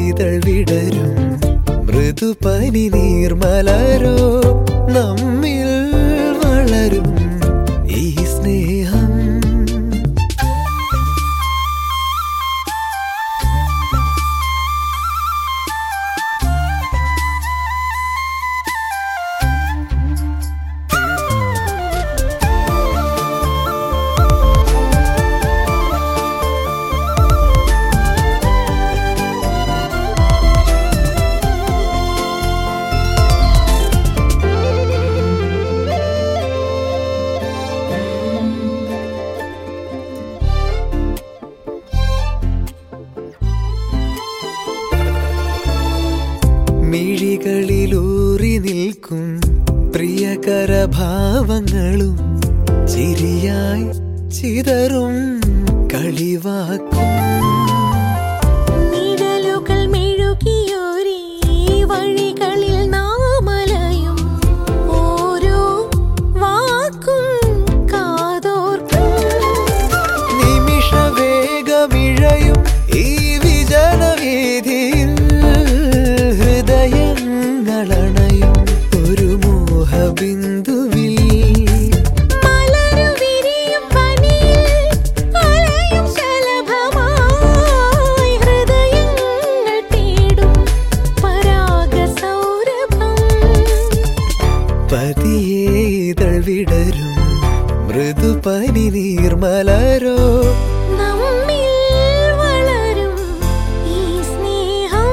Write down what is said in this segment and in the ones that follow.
ഈതൾ വിടരും മൃദുപനി നീർമലരോ നമ്മിൽ വളരും ഈ സ്നേഹം മിഴികളിലൂറി നിൽക്കും പ്രിയകര ഭാവങ്ങളും ചിരിയായി ചിതറും കളിവാക്കും നിഴലുകൾ മെഴുകിയൊരേ വഴികളിൽ നാമലയും ഓരോ വാക്കും കാതോർക്കും നിമിഷ വേഗമിഴയും ഈ വിജനവീതിയിൽ ഹൃദയങ്ങളണയും ഒരു മോഹബിന്ദുവിൽ മലരു വിരിയും പനിയിൽ അലയും ശലഭമായി ഹൃദയങ്ങൾ തേടും പരാഗസൗരഭം പതിയേതൾ വിടരും മൃദുപനി നീർമലരോ നമ്മിൽ വളരും ഈ സ്നേഹം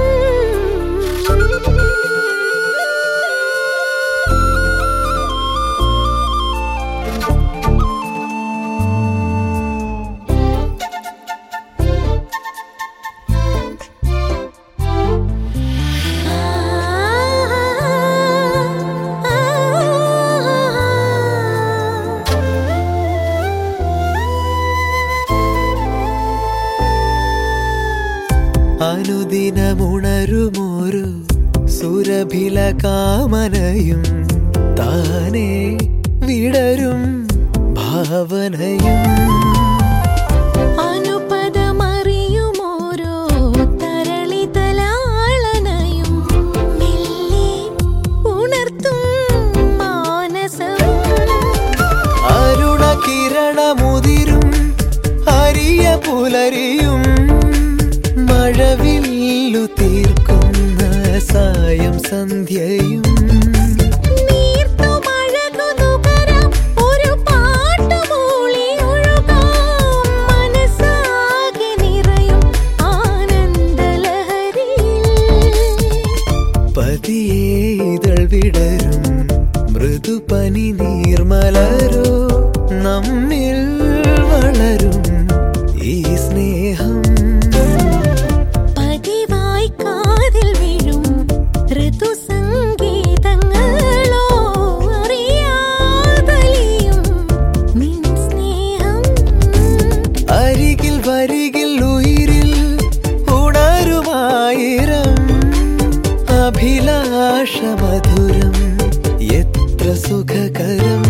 അനുദിനമുണരുമോരു സുരഭില കാമനയും താനേ വിടരും ഭാവനയും അനുപദമറിയുമോരോ തരളിതലാളനയും മെല്ലെ ഉണർത്തും മാനസം അരുണ കിരണമുതിരും അരിയ പുലരിയും മഴവില്ലു തീർക്കുന്ന സായം സന്ധ്യയും നീർത്തുമഴകുനുകരം ഒരു പാട്ടുമൂളി ഒഴുകാം മനസ്സാകെ നിറയും ആനന്ദലഹരിയിൽ പതിയേതൾ വിടരും മൃദുപനി നീർമലരോ നമ്മിൽ വളരും ഈ സ്നേഹം പതിവായി കാതിൽ വീഴും ഋതുസംഗീതങ്ങളോ അറിയാതലിയും നിൻ സ്നേഹം അരികിൽ വരികിൽ ഉയിരിൽ ഉണരുമായിരം അഭിലാഷമധുരം എത്ര സുഖകരം